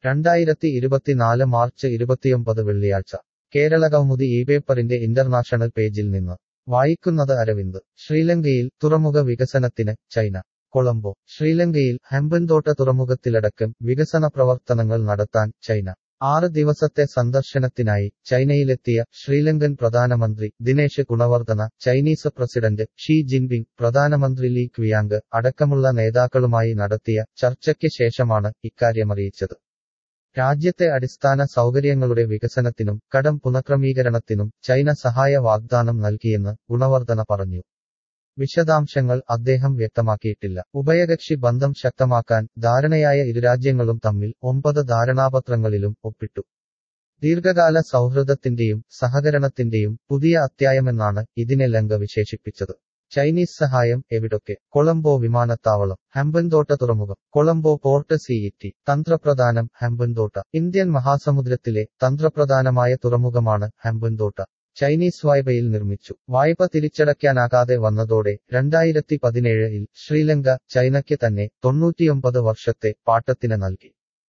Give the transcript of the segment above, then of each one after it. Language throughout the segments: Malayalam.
രണ്ടായിരത്തി ഇരുപത്തിനാല് മാർച്ച് ഇരുപത്തിയൊമ്പത് വെള്ളിയാഴ്ച കേരളകൗമുദി ഈ പേപ്പറിന്റെ ഇന്റർനാഷണൽ പേജിൽ നിന്ന് വായിക്കുന്നത് അരവിന്ദ് ശ്രീലങ്കയിൽ തുറമുഖ വികസനത്തിന് ചൈന കൊളംബോ ശ്രീലങ്കയിൽ ഹെമ്പൻതോട്ട തുറമുഖത്തിലടക്കം വികസന പ്രവർത്തനങ്ങൾ നടത്താൻ ചൈന ആറ് ദിവസത്തെ സന്ദർശനത്തിനായി ചൈനയിലെത്തിയ ശ്രീലങ്കൻ പ്രധാനമന്ത്രി Dinesh Gunawardena Chinese president Xi Jinping പ്രധാനമന്ത്രി ലീ ക്വിയാങ് അടക്കമുള്ള നേതാക്കളുമായി നടത്തിയ ചർച്ചയ്ക്ക് ശേഷമാണ് ഇക്കാര്യമറിയിച്ചത് രാജ്യത്തെ അടിസ്ഥാന സൗകര്യങ്ങളുടെ വികസനത്തിനും കടം പുനഃക്രമീകരണത്തിനും ചൈന സഹായ വാഗ്ദാനം നൽകിയെന്ന് ഗുണവർദ്ധന പറഞ്ഞു വിശദാംശങ്ങൾ അദ്ദേഹം വ്യക്തമാക്കിയിട്ടില്ല ഉഭയകക്ഷി ബന്ധം ശക്തമാക്കാൻ ധാരണയായ ഇരുരാജ്യങ്ങളും തമ്മിൽ ഒമ്പത് ധാരണാപത്രങ്ങളിലും ഒപ്പിട്ടു ദീർഘകാല സൗഹൃദത്തിന്റെയും സഹകരണത്തിന്റെയും പുതിയ അധ്യായമെന്നാണ് ഇതിനെ ലങ്ക വിശേഷിപ്പിച്ചത് ചൈനീസ് സഹായം എവിടൊക്കെ കൊളംബോ വിമാനത്താവളം ഹെമ്പൻതോട്ട തുറമുഖം കൊളംബോ പോർട്ട് സിഇറ്റി തന്ത്രപ്രധാനം ഹെമ്പൻതോട്ട ഇന്ത്യൻ മഹാസമുദ്രത്തിലെ തന്ത്രപ്രധാനമായ തുറമുഖമാണ് ഹെമ്പൻതോട്ട ചൈനീസ് വായ്പയിൽ നിർമ്മിച്ചു വായ്പ തിരിച്ചടയ്ക്കാനാകാതെ വന്നതോടെ രണ്ടായിരത്തി പതിനേഴിൽ ശ്രീലങ്ക ചൈനയ്ക്ക് തന്നെ തൊണ്ണൂറ്റിയൊമ്പത് വർഷത്തെ പാട്ടത്തിന് നൽകി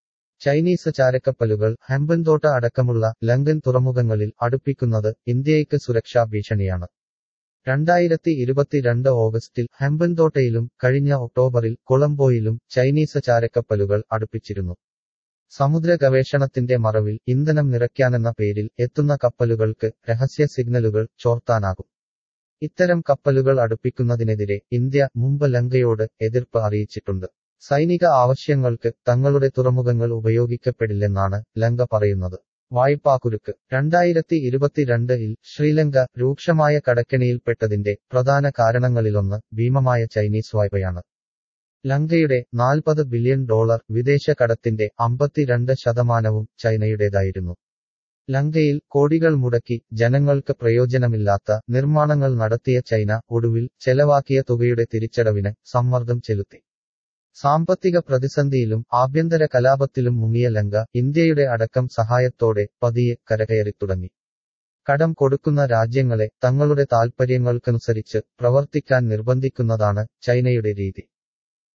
ചൈനീസ് ചാരക്കപ്പലുകൾ ഹെമ്പൻതോട്ട അടക്കമുള്ള ലങ്കൻ തുറമുഖങ്ങളിൽ അടുപ്പിക്കുന്നത് ഇന്ത്യയ്ക്ക് സുരക്ഷാ ഭീഷണിയാണ് രണ്ടായിരത്തി ഇരുപത്തിരണ്ട് ഓഗസ്റ്റിൽ ഹെമ്പൻതോട്ടയിലും കഴിഞ്ഞ ഒക്ടോബറിൽ കൊളംബോയിലും ചൈനീസ് ചാരക്കപ്പലുകൾ അടുപ്പിച്ചിരുന്നു സമുദ്ര ഗവേഷണത്തിന്റെ മറവിൽ ഇന്ധനം നിറയ്ക്കാനെന്ന പേരിൽ എത്തുന്ന കപ്പലുകൾക്ക് രഹസ്യ സിഗ്നലുകൾ ചോർത്താനാകും ഇത്തരം കപ്പലുകൾ അടുപ്പിക്കുന്നതിനെതിരെ ഇന്ത്യ മുമ്പ് ലങ്കയോട് എതിർപ്പ് അറിയിച്ചിട്ടുണ്ട് സൈനിക ആവശ്യങ്ങൾക്ക് തങ്ങളുടെ തുറമുഖങ്ങൾ ഉപയോഗിക്കപ്പെടില്ലെന്നാണ് ലങ്ക പറയുന്നത് വായ്പാക്കുരുക്ക് രണ്ടായിരത്തി ഇരുപത്തിരണ്ടിൽ ശ്രീലങ്ക രൂക്ഷമായ കടക്കെണിയിൽപ്പെട്ടതിന്റെ പ്രധാന കാരണങ്ങളിലൊന്ന് ഭീമമായ ചൈനീസ് വായ്പയാണ് ലങ്കയുടെ നാൽപ്പത് ബില്യൺ ഡോളർ വിദേശ കടത്തിന്റെ അമ്പത്തിരണ്ട് ശതമാനവും ചൈനയുടേതായിരുന്നു ലങ്കയിൽ കോടികൾ മുടക്കി ജനങ്ങൾക്ക് പ്രയോജനമില്ലാത്ത നിർമ്മാണങ്ങൾ നടത്തിയ ചൈന ഒടുവിൽ ചെലവാക്കിയ തുകയുടെ തിരിച്ചടവിന് സമ്മർദ്ദം ചെലുത്തി സാമ്പത്തിക പ്രതിസന്ധിയിലും ആഭ്യന്തര കലാപത്തിലും മുങ്ങിയ ലങ്ക ഇന്ത്യയുടെ അടക്കം സഹായത്തോടെ പതിയെ കരകയറിത്തുടങ്ങി കടം കൊടുക്കുന്ന രാജ്യങ്ങളെ തങ്ങളുടെ താൽപ്പര്യങ്ങൾക്കനുസരിച്ച് പ്രവർത്തിക്കാൻ നിർബന്ധിക്കുന്നതാണ് ചൈനയുടെ രീതി